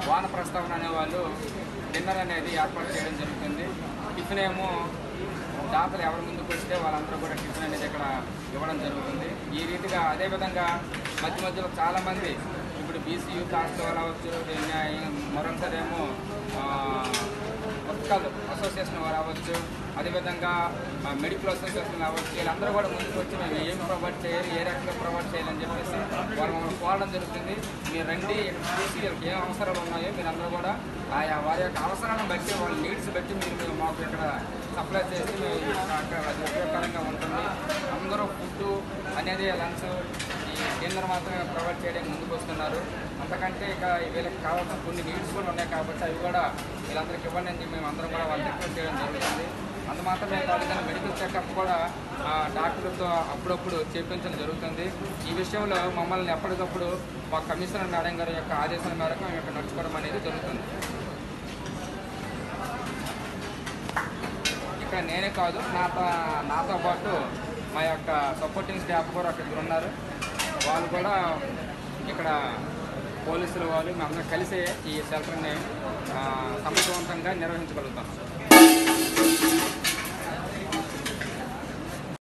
వాన ప్రస్తావన అనే వాళ్ళు డిన్నర్ అనేది ఏర్పాటు చేయడం జరుగుతుంది టిఫిన్ ఏమో దాతలు ఎవరి ముందుకు వస్తే వాళ్ళందరూ కూడా టిఫిన్ అనేది ఇక్కడ ఇవ్వడం జరుగుతుంది ఈ రీతిగా అదేవిధంగా మధ్య మధ్యలో చాలామంది ఇప్పుడు బీసీ యూత్ హాస్టల్ అవ్వచ్చు మరొకసారి ఏమో ఒక్కలు అసోసియేషన్ వారు అవ్వచ్చు అదేవిధంగా ఆ, మెడికల్ అసోసియేషన్ అవ్వచ్చు వీళ్ళందరూ కూడా ముందుకు వచ్చి మేము ఏం ప్రొవైడ్ చేయాలి ఏ రకంగా ప్రొవైడ్ చేయాలని చెప్పేసి వాళ్ళు మమ్మల్ని కోరడం జరుగుతుంది మీరు రండి ఇక్కడ చూసి వీళ్ళకి ఏం అవసరాలు ఉన్నాయో మీరందరూ కూడా ఆయా వారి యొక్క అవసరాలను బట్టి వాళ్ళ నీడ్స్ బట్టి మీరు మేము మాకు ఇక్కడ సప్లై చేసి మేము అక్కడ అది ఉపయోగకరంగా ఉంటుంది అందరూ ఫుడ్ అనేది లంచ్ ఈ డిన్నర్ మాత్రమే ప్రొవైడ్ చేయడానికి ముందుకు వస్తున్నారు అంతకంటే ఇక వీళ్ళకి కావాల్సిన కొన్ని నీడ్స్ కూడా ఉన్నాయి కాబట్టి అవి కూడా వీళ్ళందరికీ ఇవ్వండి అని చెప్పి మేము అందరం కూడా వాళ్ళకి రిక్వెస్ట్ చేయడం జరుగుతుంది అంత మాత్రమే కాదు కానీ మెడికల్ చెకప్ కూడా ఆ, డాక్టర్లతో అప్పుడప్పుడు చేపించడం జరుగుతుంది ఈ విషయంలో మమ్మల్ని ఎప్పటికప్పుడు మా కమిషనర్ మేడం గారి యొక్క ఆదేశాల మేరకు మేము ఇక్కడ నడుచుకోవడం అనేది జరుగుతుంది ఇక్కడ నేనే కాదు నాతో నాతో పాటు మా యొక్క సపోర్టింగ్ స్టాఫ్ కూడా అక్కడ ఉన్నారు వాళ్ళు కూడా ఇక్కడ పోలీసుల వాళ్ళు మేమందరం కలిసి ఈ షెల్టర్ని ఆ, సమర్థవంతంగా నిర్వహించగలుగుతాం